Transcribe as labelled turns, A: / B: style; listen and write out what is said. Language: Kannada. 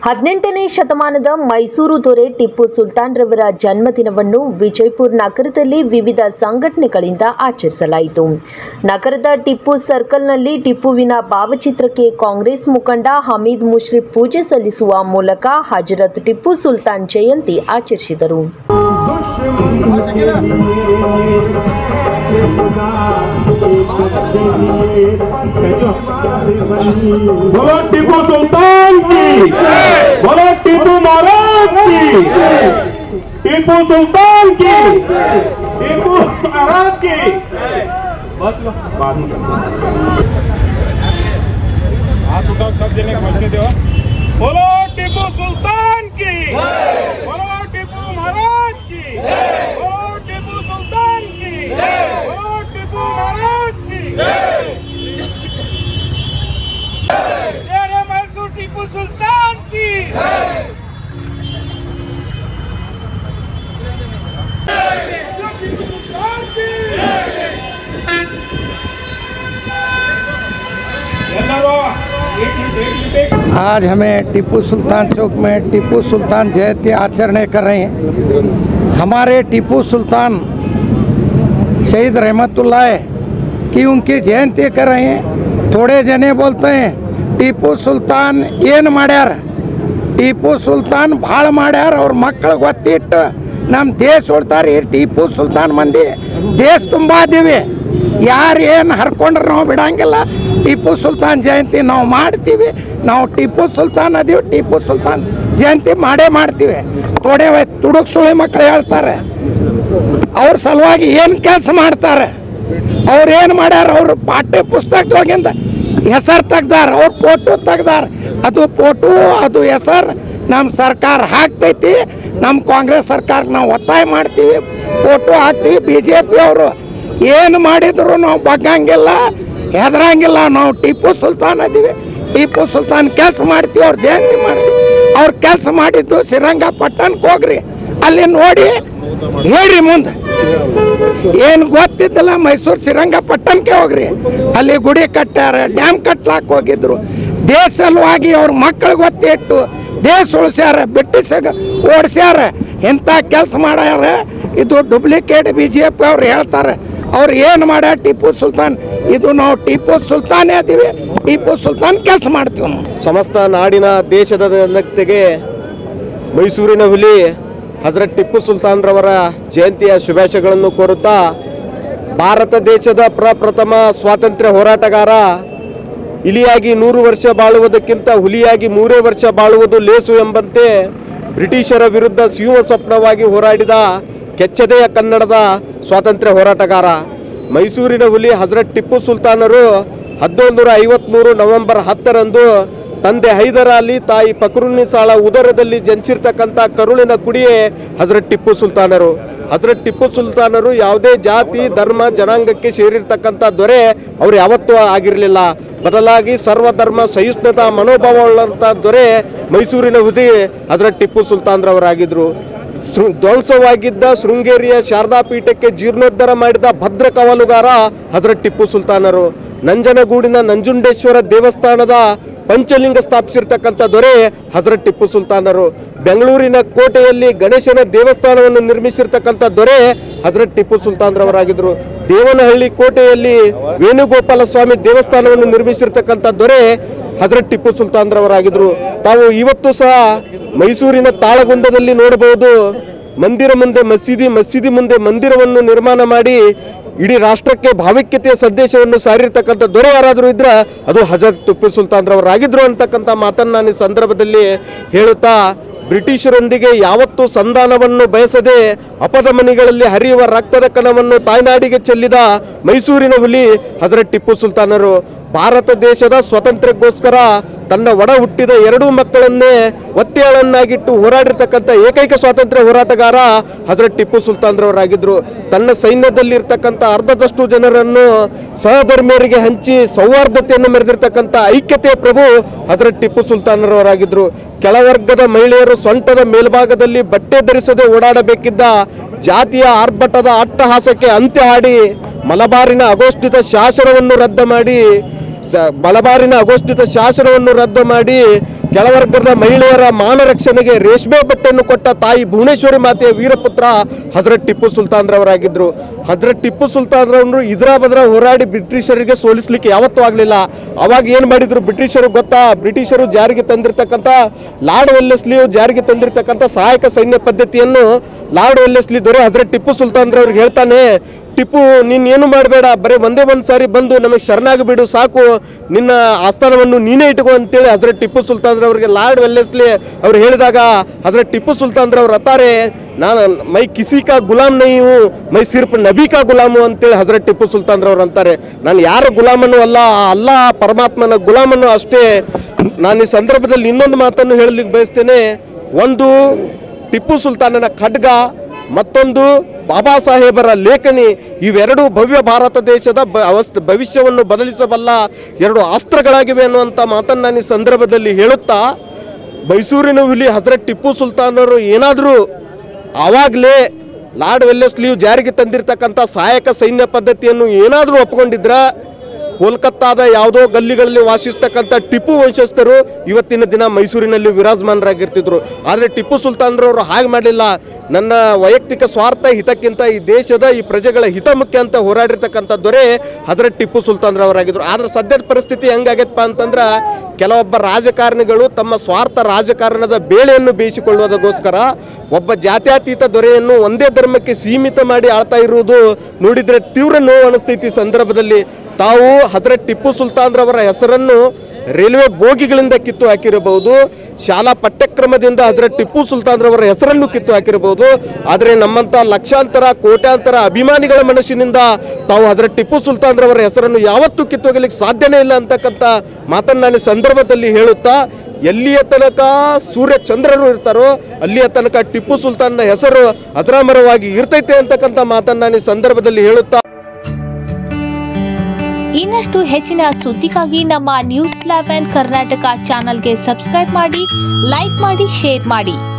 A: ಹದಿನೆಂಟನೇ ಶತಮಾನದ ಮೈಸೂರು ದೊರೆ ಟಿಪ್ಪು ಸುಲ್ತಾನ್ ರವರ ಜನ್ಮದಿನವನ್ನು ವಿಜಯಪುರ ನಗರದಲ್ಲಿ ವಿವಿಧ ಸಂಘಟನೆಗಳಿಂದ ಆಚರಿಸಲಾಯಿತು ನಗರದ ಟಿಪ್ಪು ಸರ್ಕಲ್ನಲ್ಲಿ ಟಿಪ್ಪುವಿನ ಭಾವಚಿತ್ರಕ್ಕೆ ಕಾಂಗ್ರೆಸ್ ಮುಖಂಡ ಹಮೀದ್ ಮುಷ್ರಿಫ್ ಪೂಜೆ ಸಲ್ಲಿಸುವ ಮೂಲಕ ಹಜರತ್ ಟಿಪ್ಪು ಸುಲ್ತಾನ್ ಜಯಂತಿ ಆಚರಿಸಿದರು
B: बोलो टीपू सुल्तान की बोलो टीपू महाराज की टीपू सुल्तान की टीपू महाराज की बस लो, बाद में हाथ उठाओ सब जने घोषणा दो बोलो टीपू सुल्तान की बोलो टीपू महाराज की बोलो टीपू सुल्तान की बोलो टीपू महाराज की शेर मैसूर टीपू सुल्तान की टीपू सुल्तान की ಎಲ್ಲರೂ एक मिनट एक मिनट एक
C: आज हमें टीपू सुल्तान चौक में टीपू सुल्तान जयंती आचरण कर रहे हैं हमारे टीपू सुल्तान शहीद रहमतुल्लाह की उनकी जयंती कर रहे हैं थोड़े जने बोलते हैं टीपू सुल्तान ಏನು ಮಾಡ್ಯಾರ ಟಿಪ್ಪು ಸುಲ್ತಾನ್ ಭಾಳ ಮಾಡ್ಯಾರ ಅವ್ರ ಮಕ್ಕಳಿಗೆ ಗೊತ್ತಿಟ್ಟು ನಮ್ಮ ದೇಶ ಉಳ್ತಾರೆ ಈ ಟಿಪ್ಪು ಸುಲ್ತಾನ್ ಮಂದಿ ದೇಶ ತುಂಬ ಅದೀವಿ ಯಾರು ಏನು ಹರ್ಕೊಂಡ್ರೆ ನಾವು ಬಿಡಂಗಿಲ್ಲ ಟಿಪ್ಪು ಸುಲ್ತಾನ್ ಜಯಂತಿ ನಾವು ಮಾಡ್ತೀವಿ ನಾವು ಟಿಪ್ಪು ಸುಲ್ತಾನ್ ಅದೀವಿ ಟಿಪ್ಪು ಸುಲ್ತಾನ್ ಜಯಂತಿ ಮಾಡೇ ಮಾಡ್ತೀವಿ ತೊಡೆ ತುಡುಕ್ ಸುಳಿ ಮಕ್ಕಳು ಹೇಳ್ತಾರೆ ಅವ್ರ ಸಲುವಾಗಿ ಏನು ಕೆಲಸ ಮಾಡ್ತಾರೆ ಅವ್ರು ಏನು ಮಾಡ್ಯಾರ ಅವ್ರ ಪಾಠ್ಯ ಪುಸ್ತಕದೊಳಗಿಂದ ಹೆಸರು ತೆಗ್ದಾರ ಅವ್ರ ಫೋಟೋ ತೆಗ್ದಾರ ಅದು ಫೋಟೋ ಅದು ಹೆಸರು ನಮ್ಮ ಸರ್ಕಾರ ಹಾಕ್ತೈತಿ ನಮ್ಮ ಕಾಂಗ್ರೆಸ್ ಸರ್ಕಾರಕ್ಕೆ ನಾವು ಒತ್ತಾಯ ಮಾಡ್ತೀವಿ ಫೋಟೋ ಹಾಕ್ತೀವಿ ಬಿ ಜೆ ಪಿ ಅವರು ಏನು ಮಾಡಿದ್ರು ನಾವು ಬಗ್ಗಂಗಿಲ್ಲ ಹೆದರಂಗಿಲ್ಲ ನಾವು ಟಿಪ್ಪು ಸುಲ್ತಾನ್ ಅದೀವಿ ಟಿಪ್ಪು ಸುಲ್ತಾನ್ ಕೆಲಸ ಮಾಡ್ತೀವಿ ಅವ್ರ ಜಯಂತಿ ಮಾಡ್ತೀವಿ ಅವ್ರ ಕೆಲಸ ಮಾಡಿದ್ದು ಶ್ರೀರಂಗಪಟ್ಟಣಕ್ಕೆ ಹೋಗ್ರಿ ಅಲ್ಲಿ ನೋಡಿ ಹೇಳ್ರಿ ಮುಂದೆ ಏನು ಗೊತ್ತಿದ್ದಲ್ಲ ಮೈಸೂರು ಶ್ರೀರಂಗಪಟ್ಟಣಕ್ಕೆ ಹೋಗ್ರಿ ಅಲ್ಲಿ ಗುಡಿ ಕಟ್ಟಾರ ಡ್ಯಾಮ್ ಕಟ್ಲಾಕ್ ಹೋಗಿದ್ರು ದೇಶ ಸಲುವಾಗಿ ಅವ್ರ ಮಕ್ಕಳಿಗೆ ಗೊತ್ತಿಟ್ಟು ದೇಶ ಉಳಿಸ್ಯಾರ ಬ್ರಿಟಿಷಾಗ ಓಡಿಸ್ಯಾರ ಇಂಥ ಕೆಲಸ ಮಾಡ್ಯಾರ ಇದು ಡೂಪ್ಲಿಕೇಟ್ ಬಿ ಜೆ ಪಿ ಅವ್ರು ಹೇಳ್ತಾರೆ ಅವ್ರು ಏನು ಮಾಡ್ಯಾರ ಟಿಪ್ಪು ಸುಲ್ತಾನ್ ಇದು ನಾವು ಟಿಪ್ಪು ಸುಲ್ತಾನೇ ಅದೀವಿ ಟಿಪ್ಪು ಸುಲ್ತಾನ್ ಕೆಲಸ ಮಾಡ್ತೀವಿ ನಾವು
D: ಸಮಸ್ತ ನಾಡಿನ ದೇಶದ ಜನತೆಗೆ ಮೈಸೂರಿನ ಹುಲಿ ಹಜರತ್ ಟಿಪ್ಪು ಸುಲ್ತಾನ್ರವರ ಜಯಂತಿಯ ಶುಭಾಶಯಗಳನ್ನು ಕೋರುತ್ತಾ ಭಾರತ ದೇಶದ ಪ್ರಪ್ರಥಮ ಸ್ವಾತಂತ್ರ್ಯ ಹೋರಾಟಗಾರ ಇಲಿಯಾಗಿ ನೂರು ವರ್ಷ ಬಾಳುವುದಕ್ಕಿಂತ ಹುಲಿಯಾಗಿ ಮೂರೇ ವರ್ಷ ಬಾಳುವುದು ಲೇಸು ಎಂಬಂತೆ ಬ್ರಿಟಿಷರ ವಿರುದ್ಧ ಸಿಂಹ ಸ್ವಪ್ನವಾಗಿ ಹೋರಾಡಿದ ಕೆಚ್ಚದೆಯ ಕನ್ನಡದ ಸ್ವಾತಂತ್ರ್ಯ ಹೋರಾಟಗಾರ ಮೈಸೂರಿನ ಹುಲಿ ಹಜರತ್ ಟಿಪ್ಪು ಸುಲ್ತಾನರು ಹದಿನೊಂದು ನೂರ ಐವತ್ತ್ಮೂರು ನವೆಂಬರ್ ಹತ್ತರಂದು ತಂದೆ ಹೈದರ ಅಲಿ ತಾಯಿ ಪಕರುನ್ನಿಸಾಳ ಉದರದಲ್ಲಿ ಜನಿಸಿರ್ತಕ್ಕಂಥ ಕರುಳಿನ ಕುಡಿಯೇ ಹಜರತ್ ಟಿಪ್ಪು ಸುಲ್ತಾನರು ಹಜರತ್ ಟಿಪ್ಪು ಸುಲ್ತಾನರು ಯಾವುದೇ ಜಾತಿ ಧರ್ಮ ಜನಾಂಗಕ್ಕೆ ಸೇರಿರ್ತಕ್ಕಂಥ ದೊರೆ ಅವರು ಯಾವತ್ತೂ ಆಗಿರಲಿಲ್ಲ ಬದಲಾಗಿ ಸರ್ವಧರ್ಮ ಸಹಿಷ್ಣುತಾ ಮನೋಭಾವವುಳ್ಳಂಥ ದೊರೆ ಮೈಸೂರಿನ ಹುದಿ ಹಜರತ್ ಟಿಪ್ಪು ಸುಲ್ತಾನ್ರವರಾಗಿದ್ದರು ಶೃ- ಧ್ವಂಸವಾಗಿದ್ದ ಶೃಂಗೇರಿಯ ಶಾರದಾ ಪೀಠಕ್ಕೆ ಜೀರ್ಣೋದ್ಧಾರ ಮಾಡಿದ ಭದ್ರ ಕವಲುಗಾರ ಹಜರತ್ ಟಿಪ್ಪು ಸುಲ್ತಾನರು ನಂಜನಗೂಡಿನ ನಂಜುಂಡೇಶ್ವರ ದೇವಸ್ಥಾನದ ಪಂಚಲಿಂಗ ಸ್ಥಾಪಿಸಿರ್ತಕ್ಕಂಥ ದೊರೆ ಹಜರತ್ ಟಿಪ್ಪು ಸುಲ್ತಾನರು ಬೆಂಗಳೂರಿನ ಕೋಟೆಯಲ್ಲಿ ಗಣೇಶನ ದೇವಸ್ಥಾನವನ್ನು ನಿರ್ಮಿಸಿರ್ತಕ್ಕಂಥ ದೊರೆ ಹಜರತ್ ಟಿಪ್ಪು ಸುಲ್ತಾನ್ರವರಾಗಿದ್ದರು ದೇವನಹಳ್ಳಿ ಕೋಟೆಯಲ್ಲಿ ವೇಣುಗೋಪಾಲ ಸ್ವಾಮಿ ದೇವಸ್ಥಾನವನ್ನು ನಿರ್ಮಿಸಿರ್ತಕ್ಕಂಥ ದೊರೆ ಹಜರತ್ ಟಿಪ್ಪು ಸುಲ್ತಾನ್ರವರಾಗಿದ್ದರು ತಾವು ಇವತ್ತು ಸಹ ಮೈಸೂರಿನ ತಾಳಗುಂದದಲ್ಲಿ ನೋಡಬಹುದು ಮಂದಿರ ಮುಂದೆ ಮಸೀದಿ ಮಸೀದಿ ಮುಂದೆ ಮಂದಿರವನ್ನು ನಿರ್ಮಾಣ ಮಾಡಿ ಇಡೀ ರಾಷ್ಟ್ರಕ್ಕೆ ಭಾವೈಕ್ಯತೆಯ ಸಂದೇಶವನ್ನು ಸಾರಿರ್ತಕ್ಕಂಥ ದೊರೆ ಯಾರಾದರೂ ಇದ್ರೆ ಅದು ಹಜರತ್ ಟಿಪ್ಪು ಸುಲ್ತಾನ್ರವರಾಗಿದ್ರು ಅಂತಕ್ಕಂಥ ಮಾತನ್ನು ನಾನು ಈ ಸಂದರ್ಭದಲ್ಲಿ ಹೇಳುತ್ತಾ ಬ್ರಿಟಿಷರೊಂದಿಗೆ ಯಾವತ್ತೂ ಸಂಧಾನವನ್ನು ಬಯಸದೆ ಅಪಧಮನಿಗಳಲ್ಲಿ ಹರಿಯುವ ರಕ್ತದ ಕಣವನ್ನು ತಾಯ್ನಾಡಿಗೆ ಚೆಲ್ಲಿದ ಮೈಸೂರಿನ ಹುಲಿ ಹಜರತ್ ಟಿಪ್ಪು ಸುಲ್ತಾನರು ಭಾರತ ದೇಶದ ಸ್ವಾತಂತ್ರ್ಯಕ್ಕೋಸ್ಕರ ತನ್ನ ಒಡ ಹುಟ್ಟಿದ ಎರಡೂ ಮಕ್ಕಳನ್ನೇ ಒತ್ತೆಯಾಳನ್ನಾಗಿಟ್ಟು ಹೋರಾಡಿರ್ತಕ್ಕಂಥ ಏಕೈಕ ಸ್ವಾತಂತ್ರ್ಯ ಹೋರಾಟಗಾರ ಹಜರತ್ ಟಿಪ್ಪು ಸುಲ್ತಾನ್ರವರಾಗಿದ್ದರು ತನ್ನ ಸೈನ್ಯದಲ್ಲಿರ್ತಕ್ಕಂಥ ಅರ್ಧದಷ್ಟು ಜನರನ್ನು ಸಹಧರ್ಮಿಯರಿಗೆ ಹಂಚಿ ಸೌಹಾರ್ದತೆಯನ್ನು ಮೆರೆದಿರ್ತಕ್ಕಂಥ ಐಕ್ಯತೆಯ ಪ್ರಭು ಹಜರತ್ ಟಿಪ್ಪು ಸುಲ್ತಾನರವರಾಗಿದ್ದರು ಕೆಳವರ್ಗದ ಮಹಿಳೆಯರು ಸೊಂಟದ ಮೇಲ್ಭಾಗದಲ್ಲಿ ಬಟ್ಟೆ ಧರಿಸದೆ ಓಡಾಡಬೇಕಿದ್ದ ಜಾತಿಯ ಆರ್ಭಟದ ಅಟ್ಟಹಾಸಕ್ಕೆ ಅಂತ್ಯ ಹಾಡಿ ಮಲಬಾರಿನ ಅಘೋಷಿತ ಶಾಸನವನ್ನು ರದ್ದು ಮಾಡಿ ಸ- ಮಲಬಾರಿನ ಅಘೋಷಿತ ಶಾಸನವನ್ನು ರದ್ದು ಮಾಡಿ ಕೆಳವರ್ಗದ ಮಹಿಳೆಯರ ಮಾನ ರಕ್ಷಣೆಗೆ ರೇಷ್ಮೆ ಬಟ್ಟೆಯನ್ನು ಕೊಟ್ಟ ತಾಯಿ ಭುವನೇಶ್ವರಿ ಮಾತೆಯ ವೀರಪುತ್ರ ಹಜರತ್ ಟಿಪ್ಪು ಸುಲ್ತಾನ್ರವರಾಗಿದ್ದರು ಹಜರತ್ ಟಿಪ್ಪು ಸುಲ್ತಾನ್ರವರು ಇದ್ರ ಬದ್ರ ಹೋರಾಡಿ ಬ್ರಿಟಿಷರಿಗೆ ಸೋಲಿಸ್ಲಿಕ್ಕೆ ಯಾವತ್ತೂ ಆಗಲಿಲ್ಲ ಅವಾಗ ಏನು ಮಾಡಿದ್ರು ಬ್ರಿಟಿಷರು ಗೊತ್ತಾ ಬ್ರಿಟಿಷರು ಜಾರಿಗೆ ತಂದಿರತಕ್ಕಂಥ ಲಾರ್ಡ್ ವೆಲ್ಲೆಸ್ಲಿ ಜಾರಿಗೆ ತಂದಿರತಕ್ಕಂಥ ಸಹಾಯಕ ಸೈನ್ಯ ಪದ್ಧತಿಯನ್ನು ಲಾರ್ಡ್ ವೆಲ್ಲೆಸ್ಲಿ ದೊರೆ ಹಜರತ್ ಟಿಪ್ಪು ಸುಲ್ತಾನ್ರವ್ರಿಗೆ ಹೇಳ್ತಾನೆ ಟಿಪ್ಪು ನೀನ್ ಏನು ಮಾಡಬೇಡ ಬರೀ ಒಂದೇ ಒಂದು ಸಾರಿ ಬಂದು ನಮಗೆ ಶರಣಾಗಿಬಿಡು ಸಾಕು ನಿನ್ನ ಆಸ್ಥಾನವನ್ನು ನೀನೇ ಇಟ್ಕೋ ಅಂತೇಳಿ ಹಜರತ್ ಟಿಪ್ಪು ಸುಲ್ತಾನ್ರವ್ರಿಗೆ ಲಾರ್ಡ್ ವೆಲ್ಲೆಸ್ಲಿ ಅವ್ರು ಹೇಳಿದಾಗ ಹಜರತ್ ಟಿಪ್ಪು ಸುಲ್ತಾನ್ರವ್ರು ಅತ್ತಾರೆ ನಾನು ಮೈ ಕಿಸಿ ಕಾ ಗುಲಾಮ್ ನೈ ಹೂ ಮೈ ಸಿರ್ಫ್ ನಬಿ ಕಾ ಗುಲಾಮು ಅಂತೇಳಿ ಹಜರತ್ ಟಿಪ್ಪು ಸುಲ್ತಾನ್ರವ್ರು ಅಂತಾರೆ ನಾನು ಯಾರ ಗುಲಾಮನು ಅಲ್ಲ ಆ ಅಲ್ಲ ಪರಮಾತ್ಮನ ಗುಲಾಮನು ಅಷ್ಟೇ ನಾನು ಈ ಸಂದರ್ಭದಲ್ಲಿ ಇನ್ನೊಂದು ಮಾತನ್ನು ಹೇಳಲಿಕ್ಕೆ ಬಯಸ್ತೇನೆ ಒಂದು ಟಿಪ್ಪು ಸುಲ್ತಾನನ ಖಡ್ಗ ಮತ್ತೊಂದು ಬಾಬಾ ಸಾಹೇಬರ ಲೇಖನಿ ಇವೆರಡು ಭವ್ಯ ಭಾರತ ದೇಶದ ಬ ಅವಸ್ಥೆ ಭವಿಷ್ಯವನ್ನು ಬದಲಿಸಬಲ್ಲ ಎರಡು ಅಸ್ತ್ರಗಳಾಗಿವೆ ಅನ್ನುವಂಥ ಮಾತನ್ನು ನಾನು ಈ ಸಂದರ್ಭದಲ್ಲಿ ಹೇಳುತ್ತಾ ಮೈಸೂರಿನ ಹುಲಿ ಹಜರತ್ ಟಿಪ್ಪು ಸುಲ್ತಾನರು ಏನಾದರೂ ಆವಾಗಲೇ ಲಾರ್ಡ್ ವೆಲ್ಲೆಸ್ಲಿಯು ಜಾರಿಗೆ ತಂದಿರತಕ್ಕಂಥ ಸಹಾಯಕ ಸೈನ್ಯ ಪದ್ಧತಿಯನ್ನು ಏನಾದರೂ ಒಪ್ಕೊಂಡಿದ್ರ ಕೋಲ್ಕತ್ತಾದ ಯಾವುದೋ ಗಲ್ಲಿಗಳಲ್ಲಿ ವಾಸಿಸ್ತಕ್ಕಂಥ ಟಿಪ್ಪು ವಂಶಸ್ಥರು ಇವತ್ತಿನ ದಿನ ಮೈಸೂರಿನಲ್ಲಿ ವಿರಾಜಮಾನರಾಗಿರ್ತಿದ್ರು ಆದರೆ ಟಿಪ್ಪು ಸುಲ್ತಾನ್ರವರು ಹಾಗೆ ಮಾಡಲಿಲ್ಲ ನನ್ನ ವೈಯಕ್ತಿಕ ಸ್ವಾರ್ಥ ಹಿತಕ್ಕಿಂತ ಈ ದೇಶದ ಈ ಪ್ರಜೆಗಳ ಹಿತ ಮುಖ್ಯ ಅಂತ ಹೋರಾಡಿರ್ತಕ್ಕಂಥ ದೊರೆ ಹಜರತ್ ಟಿಪ್ಪು ಸುಲ್ತಾನ್ರವರಾಗಿದ್ರು ಆದರೆ ಸದ್ಯದ ಪರಿಸ್ಥಿತಿ ಹೆಂಗಾಗೈತಪ್ಪ ಅಂತಂದ್ರೆ ಕೆಲವೊಬ್ಬ ರಾಜಕಾರಣಿಗಳು ತಮ್ಮ ಸ್ವಾರ್ಥ ರಾಜಕಾರಣದ ಬೇಳೆಯನ್ನು ಬೇಯಿಸಿಕೊಳ್ಳುವುದಕ್ಕೋಸ್ಕರ ಒಬ್ಬ ಜಾತ್ಯತೀತ ದೊರೆಯನ್ನು ಒಂದೇ ಧರ್ಮಕ್ಕೆ ಸೀಮಿತ ಮಾಡಿ ಆಳ್ತಾ ಇರುವುದು ನೋಡಿದರೆ ತೀವ್ರ ನೋವು ಅನಿಸ್ತೈತಿ ಈ ಸಂದರ್ಭದಲ್ಲಿ ತಾವು ಹಜರತ್ ಟಿಪ್ಪು ಸುಲ್ತಾನ್ರವರ ಹೆಸರನ್ನು ರೈಲ್ವೆ ಬೋಗಿಗಳಿಂದ ಕಿತ್ತು ಹಾಕಿರಬಹುದು ಶಾಲಾ ಪಠ್ಯಕ್ರಮದಿಂದ ಹಜರತ್ ಟಿಪ್ಪು ಸುಲ್ತಾನ್ರವರ ಹೆಸರನ್ನು ಕಿತ್ತು ಹಾಕಿರಬಹುದು ಆದರೆ ನಮ್ಮಂಥ ಲಕ್ಷಾಂತರ ಕೋಟ್ಯಾಂತರ ಅಭಿಮಾನಿಗಳ ಮನಸ್ಸಿನಿಂದ ತಾವು ಹಜರತ್ ಟಿಪ್ಪು ಸುಲ್ತಾನ್ರವರ ಹೆಸರನ್ನು ಯಾವತ್ತೂ ಕಿತ್ತೋಗಲಿಕ್ಕೆ ಸಾಧ್ಯನೇ ಇಲ್ಲ ಅಂತಕ್ಕಂಥ ಮಾತನ್ನು ನಾನು ಈ ಸಂದರ್ಭದಲ್ಲಿ ಹೇಳುತ್ತಾ ಎಲ್ಲಿಯ ತನಕ ಸೂರ್ಯ ಚಂದ್ರರು ಇರ್ತಾರೋ ಅಲ್ಲಿಯ ತನಕ ಟಿಪ್ಪು ಸುಲ್ತಾನ್ನ ಹೆಸರು ಅಜರಾಮರವಾಗಿ ಇರ್ತೈತೆ ಅಂತಕ್ಕಂಥ ಮಾತನ್ನು ನಾನು ಈ ಸಂದರ್ಭದಲ್ಲಿ ಹೇಳುತ್ತಾ
E: ಇನ್ನಷ್ಟು ಹೆಚ್ಚಿನ ಸುದ್ದಿಗಾಗಿ ನಮ್ಮ ನ್ಯೂಸ್ ಲೆವೆನ್ ಕರ್ನಾಟಕ ಚಾನಲ್ಗೆ ಸಬ್ಸ್ಕ್ರೈಬ್ ಮಾಡಿ ಲೈಕ್ ಮಾಡಿ ಶೇರ್ ಮಾಡಿ